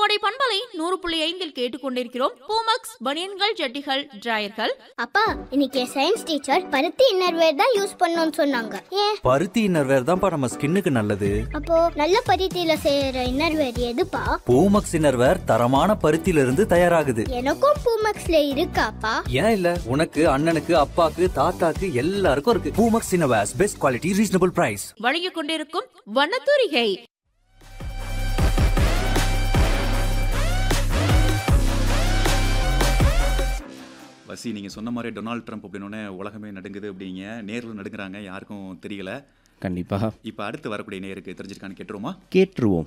கோடை பண்பலை நூறு புள்ளி ஐந்தில் கேட்டுக்கொண்டிருக்கிறோம் பூமக்ஸ் பனியன்கள் ஜட்டிகள் டிராயர்கள் அப்பா இன்னைக்கு சயின்ஸ் டீச்சர் பருத்தி இன்னர்வேர் தான் யூஸ் பண்ணணும்னு சொன்னாங்க ஏன் பருத்தி இன்னர்வேர் தான்ப்பா நம்ம ஸ்கின்னுக்கு நல்லது அப்போ நல்ல பருத்தியில செய்யற இன்னர்வேர் எதுப்பா பூமக்ஸ் இன்னர்வேர் தரமான பருத்தியில இருந்து தயாராகுது எனக்கும் பூமக்ஸ்ல இருக்காப்பா ஏன் இல்ல உனக்கு அண்ணனுக்கு அப்பாக்கு தாத்தாக்கு எல்லாருக்கும் இருக்கு Poomex innerwears best quality reasonable price வழங்கிக் கொண்டிருக்கும் வண்ணத்தூரிகை வசி நீங்கள் சொன்ன மாதிரி டொனால்ட் ட்ரம்ப் அப்படின்னோடனே உலகமே நடுங்குது அப்படிங்க நேரில் நடுங்குறாங்க யாருக்கும் தெரியல கண்டிப்பாக இப்போ அடுத்து வரக்கூடிய நேருக்கு தெரிஞ்சிருக்கான்னு கேட்டுருவோமா கேட்டுருவோம்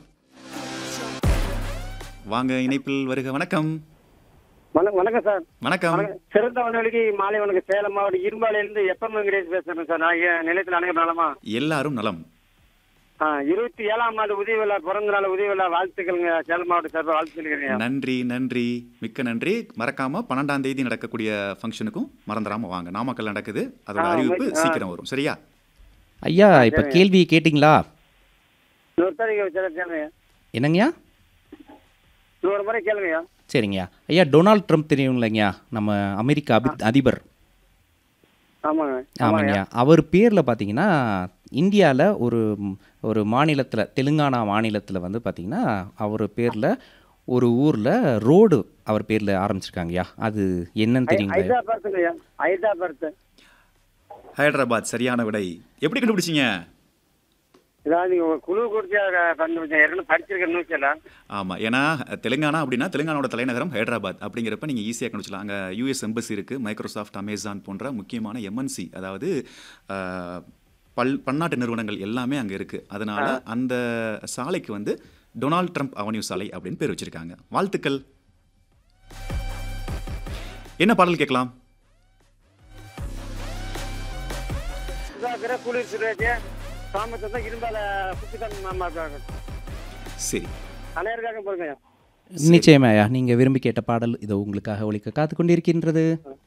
வாங்க இணைப்பில் வருக வணக்கம் வணக்கம் வணக்கம் சார் வணக்கம் வணக்கம். சிறந்த வனவெளிக்கு மாலை வணக்கம் சேலம் மாவட்டம் இரும்பாலையிலிருந்து எப்பம் வெங்கடேஷ் பேசுறேன் சார் நான் இங்க நிலையத்தில் அனைவரும் நலமா எல்லாரும் நலம் ஆ, இருபத்தி ஏழாம் ஆண்டு உதவி விழா பிறந்த நாள் உதவி விழா வாழ்த்துக்கள்ங்க சேலம் மாவட்டம் சார்பாக வாழ்த்து சொல்லிக்கிறேன் நன்றி நன்றி மிக்க நன்றி மறக்காம பன்னெண்டாம் தேதி நடக்கக்கூடிய ஃபங்க்ஷனுக்கும் மறந்துடாம வாங்க நாமக்கல் நடக்குது அதோட ஆ, அறிவிப்பு ஆ. சீக்கிரம் வரும் சரியா ஐயா இப்போ கேள்வி கேட்டிங்களா இன்னொரு தாரிக்கு சார் கேளுங்க என்னங்கய்யா இன்னொரு முறை கேளுங்கய்யா சரிங்கய்யா ஐயா டொனால்ட் ட்ரம்ப் தெரியுங்களேங்கய்யா நம்ம அமெரிக்க அபி அதிபர் ஆமாங்க ஆமாங்கய்யா அவர் பேரில் பார்த்தீங்கன்னா இந்தியாவில் ஒரு ஒரு மாநிலத்தில் தெலுங்கானா மாநிலத்தில் வந்து பார்த்தீங்கன்னா அவர் பேரில் ஒரு ஊரில் ரோடு அவர் பேரில் ஆரம்பிச்சிருக்காங்கய்யா அது என்னன்னு தெரியுங்களா ஹைதராபாத்துங்கய்யா ஹைதராபாத் ஹைதராபாத் சரியான விடை எப்படி கண்டுபிடிச்சீங்க இதாவது நீங்க ஒரு குழு குறிச்சியாக கண்டுபிடிச்சேன் ஏற்கனவே படிச்சிருக்க நியூஸ் எல்லாம் ஆமாம் ஏன்னா தெலுங்கானா அப்படின்னா தெலுங்கானாவோட தலைநகரம் ஹைதராபாத் அப்படிங்கிறப்ப நீங்கள் ஈஸியாக கண்டுபிடிச்சலாம் அங்கே யூஎஸ் எம்பசி இருக்குது மைக்ரோசாஃப்ட் அமேசான் போன்ற முக்கியமான எம்என்சி அதாவது ஆஹ், பல் பன்னாட்டு நிறுவனங்கள் எல்லாமே அங்கே இருக்குது அதனால அந்த சாலைக்கு வந்து டொனால்ட் ட்ரம்ப் அவென்யூ சாலை அப்படின்னு பேர் வச்சிருக்காங்க வாழ்த்துக்கள் என்ன பாடல் கேட்கலாம் சுதாகர குளிர் சுரேஜ் சாமத்தை தான் இருந்தால சுத்திதான் மாமா சரி அனைவருக்காக போருங்கய்யா நிச்சயமாயா நீங்கள் விரும்பி கேட்ட பாடல் இதோ உங்களுக்காக ஒழிக்க காத்து கொண்டிருக்கின்றது